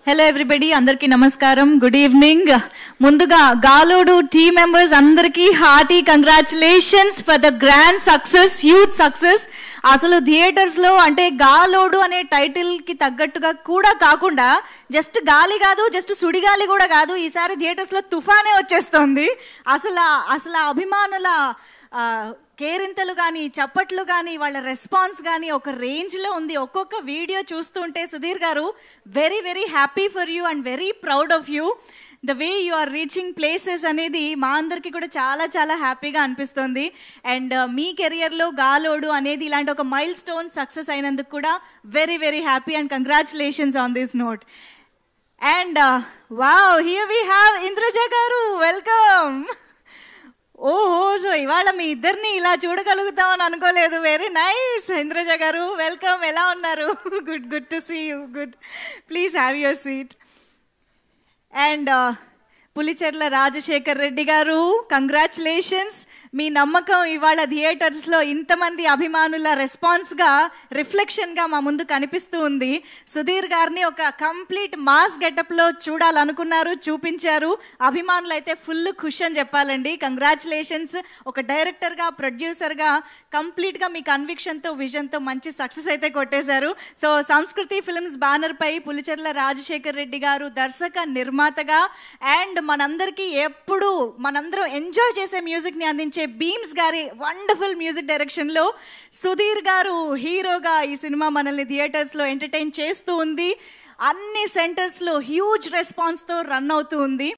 hello everybody అందరికీ నమస్కారం good evening ముందుగా గాలోడు టీమ్ మెంబర్స్ అందరికీ hearty congratulations for the grand success huge success అసలు థియేటర్స్ లో అంటే గాలోడు అనే టైటిల్ కి తగ్గట్టుగా కూడా కాకుండా జస్ట్ గాలి కాదు జస్ట్ సుడిగాలి కూడా కాదు ఈసారి థియేటర్స్ లో తుఫానే వచ్చేస్తోంది అసలు ఆ- అసలు ఆ అభిమానుల ఆ, కేరింతలు కానీ చప్పట్లు కానీ వాళ్ళ రెస్పాన్స్ కానీ ఒక రేంజ్లో ఉంది ఒక్కొక్క వీడియో చూస్తుంటే Sudheer garu very very happy for you and very proud of you the way you are reaching places అనేది మా అందరికీ కూడా చాలా చాలా హ్యాపీగా అనిపిస్తుంది అండ్ మీ కెరియర్లో గాలోడు అనేది ఇలాంటి ఒక మైల్ స్టోన్ సక్సెస్ అయినందుకు కూడా very very happy and congratulations on this note and wow here we have Indraja garu welcome ఓహో సో ఇవాళ మీ ఇద్దరిని ఇలా చూడగలుగుతామని అనుకోలేదు very nice Indraja garu welcome ఎలా ఉన్నారు good good to see you good please have your seat and Pulicherla Rajasekhar Reddy garu congratulations మీ నమ్మకం ఇవాళ థియేటర్స్లో ఇంతమంది అభిమానుల రెస్పాన్స్గా రిఫ్లెక్షన్గా మా ముందు కనిపిస్తూ ఉంది సుధీర్ గారిని ఒక కంప్లీట్ మాస్ గెటప్లో చూడాలనుకున్నారు చూపించారు అభిమానులు అయితే ఫుల్ ఖుష్ అని చెప్పాలండి కంగ్రాచులేషన్స్ ఒక డైరెక్టర్గా ప్రొడ్యూసర్గా కంప్లీట్గా మీ కన్విక్షన్తో విజన్తో మంచి సక్సెస్ అయితే కొట్టేశారు సో సంస్కృతి ఫిల్మ్స్ బ్యానర్పై పులిచెర్ల రాజశేఖర్ రెడ్డి గారు దర్శక నిర్మాతగా అండ్ మనందరికీ ఎప్పుడు మనందరం ఎంజాయ్ చేసే మ్యూజిక్ని అందించే బీమ్స్ గారి వండర్ఫుల్ మ్యూజిక్ డైరెక్షన్లో సుధీర్ గారు హీరోగా ఈ సినిమా మనల్ని థియేటర్స్లో ఎంటర్టైన్ చేస్తూ ఉంది అన్ని సెంటర్స్లో హ్యూజ్ రెస్పాన్స్తో రన్ అవుతూ ఉంది